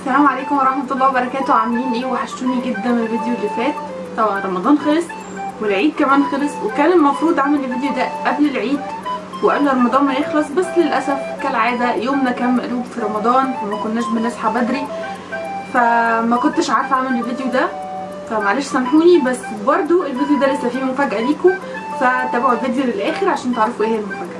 السلام عليكم ورحمة الله وبركاته عاملين ايه وحشتوني جدا من الفيديو اللي فات طبعا رمضان خلص والعيد كمان خلص وكان المفروض اعمل الفيديو ده قبل العيد وقبل رمضان ما يخلص بس للأسف كالعادة يومنا كان مقلوب في رمضان وما كناش بنصحى بدري فما كنتش عارفة اعمل الفيديو ده فمعلش سامحوني بس برضو الفيديو ده لسه فيه مفاجأة ليكم فتابعوا الفيديو للآخر عشان تعرفوا ايه هي المفاجأة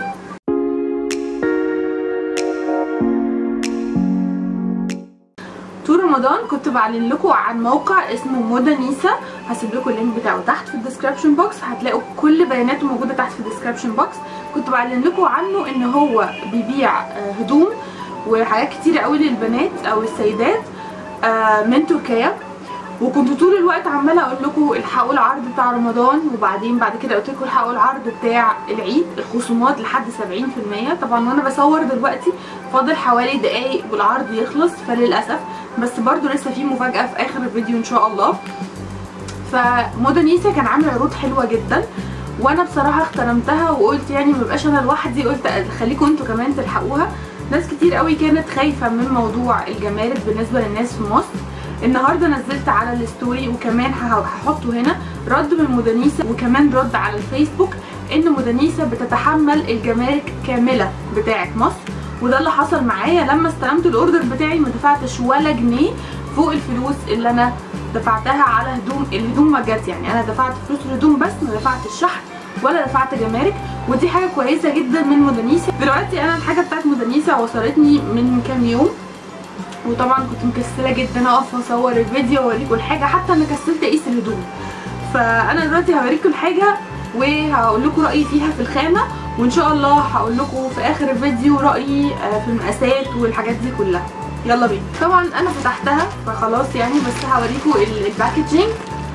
طول رمضان كنت بعلن لكم عن موقع اسمه مودا نيسا هسيب لكم اللينك بتاعه تحت في الديسكربشن بوكس هتلاقوا كل بياناته موجوده تحت في الديسكربشن بوكس كنت بعلن لكم عنه ان هو بيبيع هدوم وحاجات كتيره قوي للبنات او السيدات من تركيا وكنت طول الوقت عماله اقول لكم الحقوا العرض بتاع رمضان وبعدين بعد كده قلت لكم الحقوا العرض بتاع العيد الخصومات لحد 70% طبعا وانا بصور دلوقتي فاضل حوالي دقايق والعرض يخلص فللاسف بس برضو لسه في مفاجاه في اخر الفيديو ان شاء الله فمودا نيسا كان عامل عروض حلوه جدا وانا بصراحه اخترمتها وقلت يعني مبقاش انا لوحدي قلت خليكم انتوا كمان تلحقوها ناس كتير قوي كانت خايفه من موضوع الجمارك بالنسبه للناس في مصر النهارده نزلت على الستوري وكمان هحطه هنا رد من مودانيسا وكمان رد على الفيسبوك ان مودانيسا بتتحمل الجمارك كامله بتاعه مصر وده اللي حصل معايا لما استلمت الاوردر بتاعي ما دفعتش ولا جنيه فوق الفلوس اللي انا دفعتها على هدوم الهدوم ما جت يعني انا دفعت فلوس الهدوم بس ما دفعتش شحن ولا دفعت جمارك ودي حاجه كويسه جدا من مودانيسا دلوقتي انا الحاجه بتاعت مودانيسا وصلتني من كام يوم وطبعا كنت مكسله جدا اقف واصور الفيديو واوريكم الحاجه حتى انا كسلت اقيس الهدوم فانا دلوقتي هوريكم الحاجه وهقول لكم رايي فيها في الخامه وان شاء الله هقول لكم في اخر الفيديو رايي في المقاسات والحاجات دي كلها يلا بينا طبعا انا فتحتها فخلاص يعني بس هوريكم الباكجينج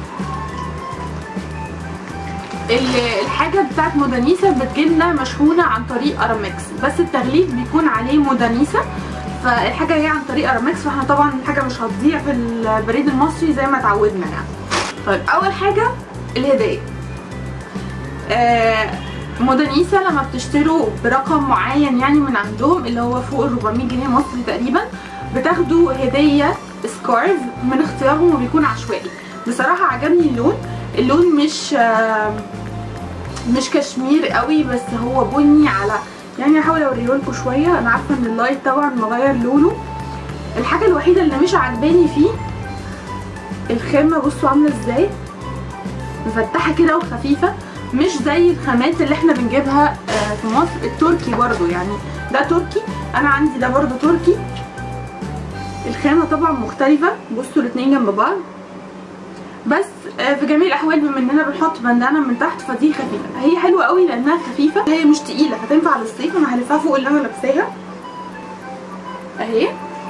الحاجه بتاعت مودانيسا بتجيلنا مشحونه عن طريق ارامكس بس التغليف بيكون عليه مودانيسا فالحاجه جايه عن طريق ارامكس فاحنا طبعا الحاجه مش هتضيع في البريد المصري زي ما اتعودنا يعني طيب اول حاجه الهديه آه مودانيسا لما بتشتروا برقم معين يعني من عندهم اللي هو فوق ال 400 جنيه مصري تقريبا بتاخدوا هديه سكارف من اختيارهم وبيكون عشوائي بصراحه عجبني اللون اللون مش آه مش كشمير قوي بس هو بني على يعني هحاول اوريه لكم شويه انا عارفه ان اللايت طبعا مغير لونه الحاجه الوحيده اللي مش عجباني فيه الخامه بصوا عامله ازاي مفتحه كده وخفيفه مش زي الخامات اللي احنا بنجيبها في مصر التركي برضو يعني ده تركي انا عندي ده برضو تركي الخامه طبعا مختلفه بصوا الاتنين جنب بعض بس في جميع الاحوال بما اننا بنحط بندانه من تحت فدي خفيفه هي حلوه قوي لانها خفيفه هي مش تقيله هتنفع للصيف انا هلفها فوق اللي انا لابساها اهي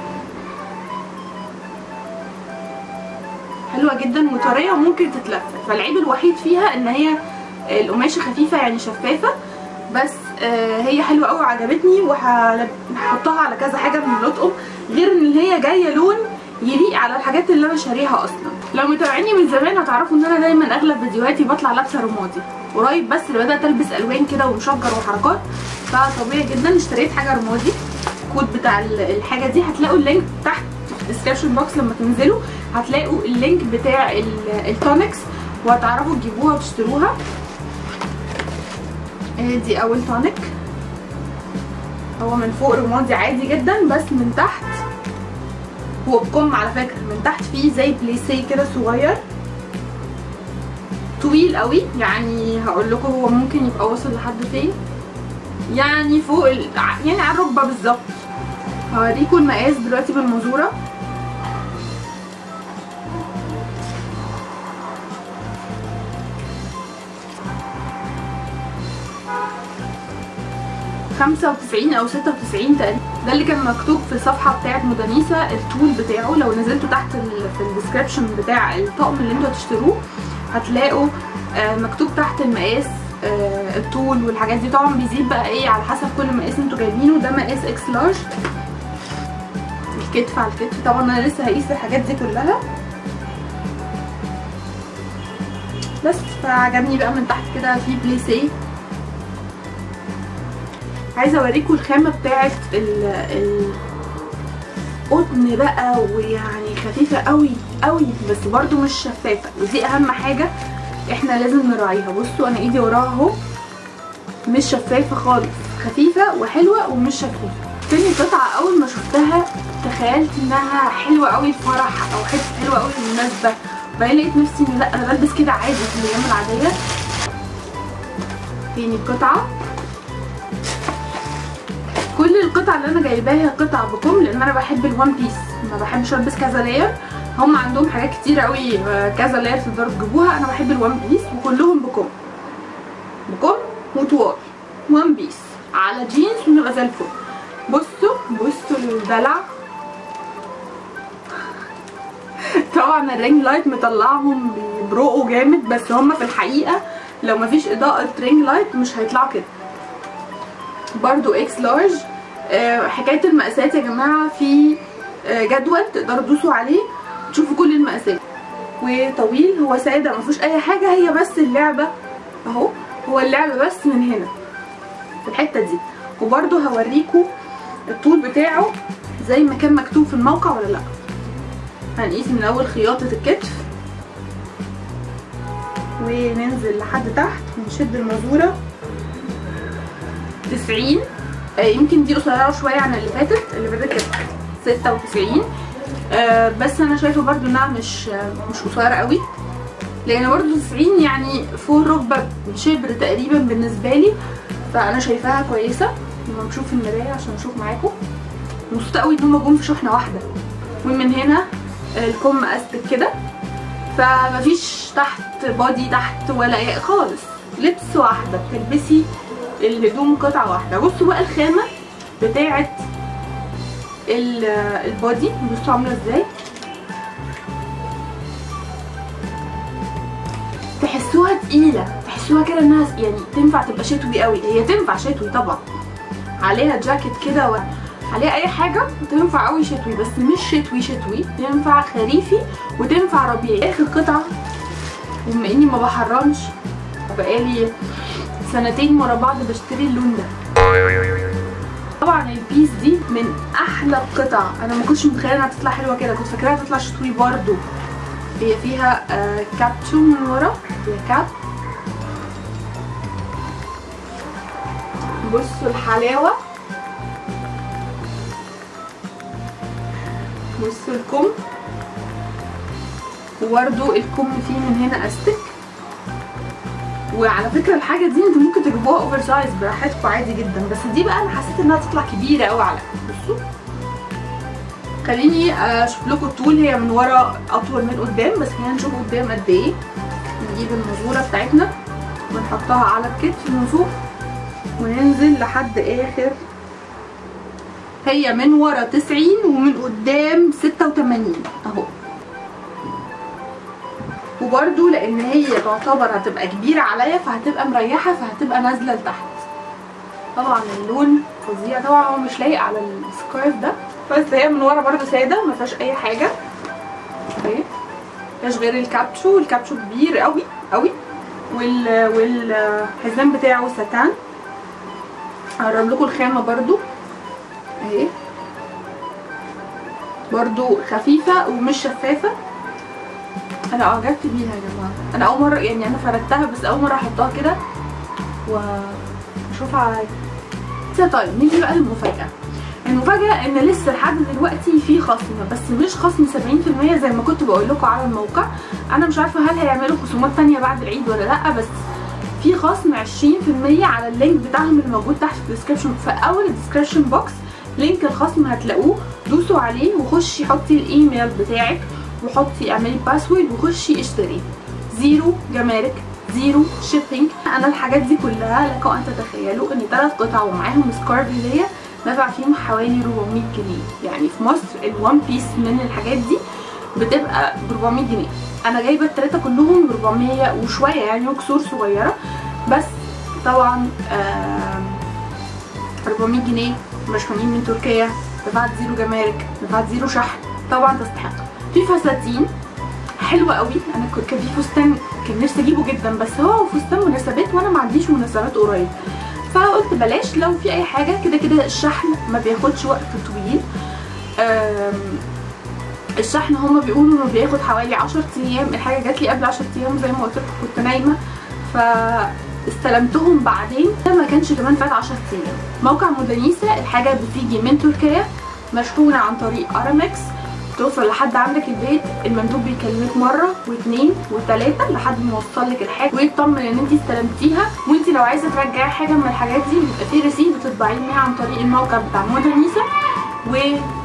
حلوه جدا وطريه وممكن تتلف فالعيب الوحيد فيها ان هي القماشه خفيفه يعني شفافه بس هي حلوه قوي وعجبتني وهحطها على كذا حاجه من اللطقم غير ان هي جايه لون يليق على الحاجات اللي انا شاريها اصلا لو متابعيني من زمان هتعرفوا ان انا دايما اغلب فيديوهاتي بطلع لابسه رمادي قريب بس اللي بدات البس الوان كده ومشجر وحركات فطبيعي جدا اشتريت حاجه رمادي الكود بتاع الحاجه دي هتلاقوا اللينك تحت في الديسكربشن بوكس لما تنزلوا هتلاقوا اللينك بتاع التونكس وهتعرفوا تجيبوها وتشتروها دي اول تونيك هو من فوق رمادي عادي جدا بس من تحت هو بكم على فكره من تحت فيه زي بليسيه كده صغير طويل قوي يعني هقول لكم هو ممكن يبقى واصل لحد فين يعني فوق ال... يعني على الركبه بالظبط هوريكم المقاس دلوقتي بالمزوره خمسة وتسعين او ستة وتسعين تقريبا ده اللي كان مكتوب في الصفحة بتاعت مودانيسا الطول بتاعه لو نزلتوا تحت في الديسكريبشن بتاع الطقم اللي انتوا هتشتروه هتلاقوا مكتوب تحت المقاس الطول والحاجات دي طبعا بيزيد بقى ايه على حسب كل مقاس انتوا جايبينه ده مقاس اكس لارج الكتف على الكتف طبعا انا لسه هقيس الحاجات دي كلها بس فعجبني بقى من تحت كده في بليسيه عايزه اوريكم الخامه بتاعه ال ال قطن بقى ويعني خفيفه قوي قوي بس برضو مش شفافه ودي اهم حاجه احنا لازم نراعيها بصوا انا ايدي وراها اهو مش شفافه خالص خفيفه وحلوه ومش شفافه تاني قطعه اول ما شفتها تخيلت انها حلوه قوي الفرح او حته حلوه قوي المناسبه بعدين لقيت نفسي ان لا انا بلبس كده عادي في الايام العاديه تاني قطعه كل القطع اللي انا جايباها هي قطع بكم لان انا بحب الوان بيس ما بحبش البس كذا لاير هم عندهم حاجات كتير قوي كذا لاير تقدروا تجيبوها انا بحب الوان بيس وكلهم بكم بكم وطوال وان بيس على جينز ونبقى زي الفل بصوا بصوا الدلع طبعا الرينج لايت مطلعهم بيبرقوا جامد بس هم في الحقيقه لو مفيش اضاءه رينج لايت مش هيطلعوا كده برضو اكس لارج آه حكايه المقاسات يا جماعه في آه جدول تقدروا تدوسوا عليه تشوفوا كل المقاسات وطويل هو ساده ما فيهوش اي حاجه هي بس اللعبه اهو هو اللعبه بس من هنا في الحته دي وبرضو هوريكم الطول بتاعه زي ما كان مكتوب في الموقع ولا لا هنقيس من اول خياطه الكتف وننزل لحد تحت ونشد المزوره 90 آه يمكن دي قصيره شويه عن اللي فاتت اللي فاتت كانت 96 آه بس انا شايفه برضو انها مش آه مش قصيره قوي لان برضو 90 يعني فوق الركبه شبر تقريبا بالنسبه لي فانا شايفاها كويسه لما بشوف في المرايه عشان اشوف معاكم مبسوطه قوي ان هم جم في شحنه واحده ومن هنا الكم استك كده فمفيش تحت بادي تحت ولا ايه خالص لبس واحده بتلبسي الهدوم قطعه واحده بصوا بقى الخامه بتاعه البادي بصوا عامله ازاي تحسوها تقيله تحسوها كده انها يعني تنفع تبقى شتوي قوي هي تنفع شتوي طبعا عليها جاكيت كده و... عليها اي حاجه تنفع قوي شتوي بس مش شتوي شتوي تنفع خريفي وتنفع ربيعي اخر قطعه بما اني ما بحرمش بقالي سنتين ورا بعض بشتري اللون ده طبعا البيس دي من احلى القطع انا ما كنتش متخيله انها تطلع حلوه كده كنت فاكراها تطلع شتوي برضو هي فيها آه كابتشو من ورا هي كاب بصوا الحلاوه بصوا الكم وبرده الكم فيه من هنا استك وعلى فكره الحاجه دي انتوا ممكن تجيبوها اوفر سايز براحتكم عادي جدا بس دي بقى انا حسيت انها تطلع كبيره قوي على بصوا خليني اشوف لكم الطول هي من ورا اطول من قدام بس خلينا نشوف قدام قد ايه نجيب المزوره بتاعتنا ونحطها على الكتف من فوق وننزل لحد اخر هي من ورا 90 ومن قدام 86 اهو وبرده لان هي تعتبر هتبقى كبيره عليا فهتبقى مريحه فهتبقى نازله لتحت طبعا اللون فظيع طبعا هو مش لايق على السكارف ده بس هي من ورا برده ساده ما فيهاش اي حاجه اهي مفيهاش غير الكابتشو الكابتشو كبير قوي قوي وال والحزام بتاعه ستان هقرب لكم الخامه برده اهي برضو خفيفة ومش شفافة انا اعجبت بيها يا جماعة انا اول مرة يعني انا فردتها بس اول مرة احطها كده واشوفها عليا طيب نيجي بقى للمفاجأة المفاجأة ان لسه لحد دلوقتي في خصم بس مش خصم 70% زي ما كنت بقول لكم على الموقع انا مش عارفة هل هيعملوا خصومات تانية بعد العيد ولا لا بس في خصم 20% على اللينك بتاعهم اللي موجود تحت في الديسكربشن في اول الديسكربشن بوكس لينك الخصم هتلاقوه دوسوا عليه وخشي حطي الايميل بتاعك وحطي اعملي باسورد وخشي اشتري زيرو جمارك زيرو شيبينج انا الحاجات دي كلها لكم ان تتخيلوا ان ثلاث قطع ومعاهم سكارف هديه دفع فيهم حوالي 400 جنيه يعني في مصر الوان بيس من الحاجات دي بتبقى ب 400 جنيه انا جايبه الثلاثه كلهم ب 400 وشويه يعني وكسور صغيره بس طبعا 400 جنيه مشحونين من تركيا دفعت زيرو جمارك دفعت زيرو شحن طبعا تستحق في فساتين حلوة قوي انا كان في فستان كان نفسي اجيبه جدا بس هو فستان مناسبات وانا ما عنديش مناسبات قريب فقلت بلاش لو في اي حاجة كده كده الشحن ما بياخدش وقت طويل آم، الشحن هما بيقولوا انه بياخد حوالي 10 ايام الحاجه جات لي قبل 10 ايام زي ما قلت لكم كنت نايمه فاستلمتهم بعدين ده ما كانش كمان فات 10 ايام موقع مودانيسا الحاجه بتيجي من تركيا مشحونه عن طريق ارامكس توصل لحد عندك البيت المندوب بيكلمك مره واثنين وثلاثه لحد ما يوصل لك الحاجه ويطمن ان انت استلمتيها وانت لو عايزه ترجعي حاجه من الحاجات دي بيبقى في ريسيت بتطبعيه منها عن طريق الموقع بتاع مودانيسا و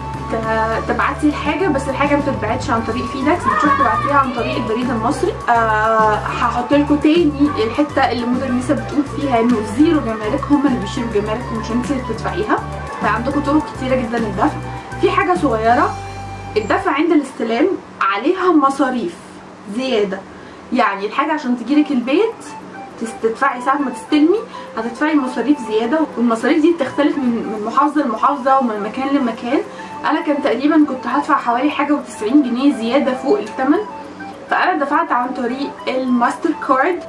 ت- تبعتي الحاجه بس الحاجه ما بتتبعتش عن طريق فيدكس بتروح تبعتيها عن طريق البريد المصري آه هحط لكم تاني الحته اللي مودرنيسا بتقول فيها انه زيرو جمارك هم اللي بيشيلوا الجمارك ومش انت اللي بتدفعيها فعندكم طرق كتيره جدا للدفع في حاجه صغيره الدفع عند الاستلام عليها مصاريف زياده يعني الحاجه عشان تجيلك البيت تس- تدفعي ساعة ما تستلمي هتدفعي مصاريف زيادة والمصاريف دي بتختلف من من محافظة لمحافظة ومن مكان لمكان أنا كان تقريبا كنت هدفع حوالي حاجة وتسعين جنيه زيادة فوق الثمن فأنا دفعت عن طريق الماستر كارد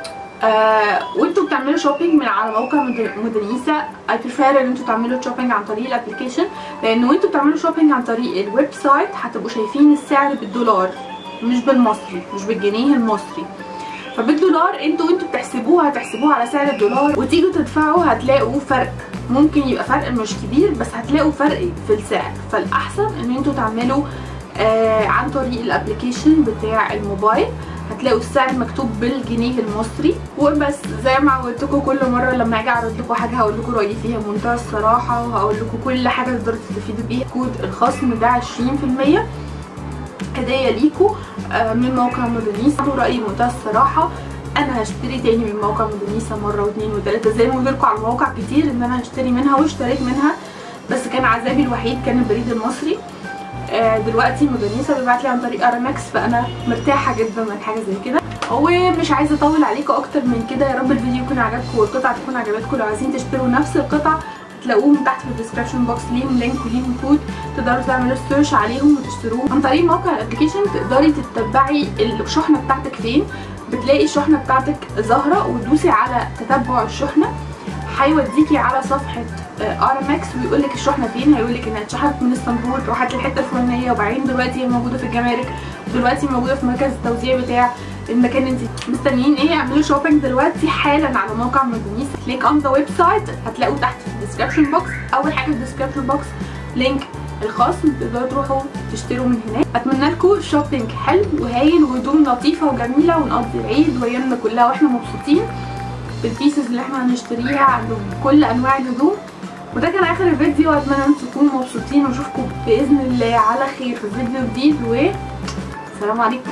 آه وانتوا بتعملوا شوبينج من على موقع مد- مدنيسا اي بريفير ان انتوا تعملوا شوبينج عن طريق الابلكيشن لان وانتوا بتعملوا شوبينج عن طريق الويب سايت هتبقوا شايفين السعر بالدولار مش بالمصري مش بالجنيه المصري فبالدولار انتوا وانتوا بتحسبوها هتحسبوها على سعر الدولار وتيجوا تدفعوا هتلاقوا فرق ممكن يبقى فرق مش كبير بس هتلاقوا فرق في السعر فالاحسن ان انتوا تعملوا آه عن طريق الابلكيشن بتاع الموبايل هتلاقوا السعر مكتوب بالجنيه المصري وبس زي ما عودتكم كل مره لما اجي اعرض لكم حاجه هقول لكم رايي فيها بمنتهى الصراحه وهقول لكم كل حاجه تقدروا تستفيدوا بيها كود الخصم ده 20% هديه ليكوا آه، من موقع مودرنيسا ورأيي بمنتهى الصراحه انا هشتري تاني من موقع مودرنيسا مره واثنين وثلاثه زي ما قلت لكم على المواقع كتير ان انا هشتري منها واشتريت منها بس كان عذابي الوحيد كان البريد المصري آه، دلوقتي مودرنيسا بيبعت لي عن طريق ارامكس فانا مرتاحه جدا من حاجه زي كده ومش عايزه اطول عليكم اكتر من كده يا رب الفيديو يكون عجبكم والقطعه تكون عجبتكم لو عايزين تشتروا نفس القطع هتلاقوهم تحت في الديسكربشن بوكس ليهم لينك وليهم كود تقدروا تعملوا سيرش عليهم وتشتروهم عن طريق موقع الابلكيشن تقدري تتبعي الشحنه بتاعتك فين بتلاقي الشحنه بتاعتك ظاهره وتدوسي على تتبع الشحنه هيوديكي على صفحه ارامكس ويقول لك الشحنه فين هيقول لك انها اتشحنت من اسطنبول راحت للحته الفلانيه وبعدين دلوقتي هي موجوده في الجمارك دلوقتي موجوده في مركز التوزيع بتاع المكان اللي انت مستنيين ايه اعملوا شوبينج دلوقتي حالا على موقع مدنيس كليك اون ذا ويب سايت هتلاقوه تحت في الديسكربشن بوكس اول حاجه في الديسكربشن بوكس لينك الخصم تقدروا تروحوا تشتروا من هناك اتمنى لكم شوبينج حلو وهايل وهدوم لطيفه وجميله ونقضي العيد وايامنا كلها واحنا مبسوطين بالبيسز اللي احنا هنشتريها عندهم كل انواع الهدوم وده كان اخر الفيديو اتمنى ان انتم تكونوا مبسوطين واشوفكم باذن الله على خير في فيديو جديد والسلام عليكم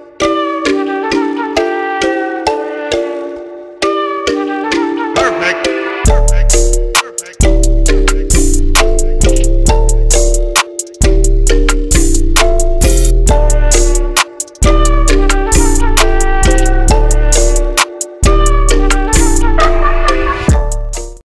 Perfect.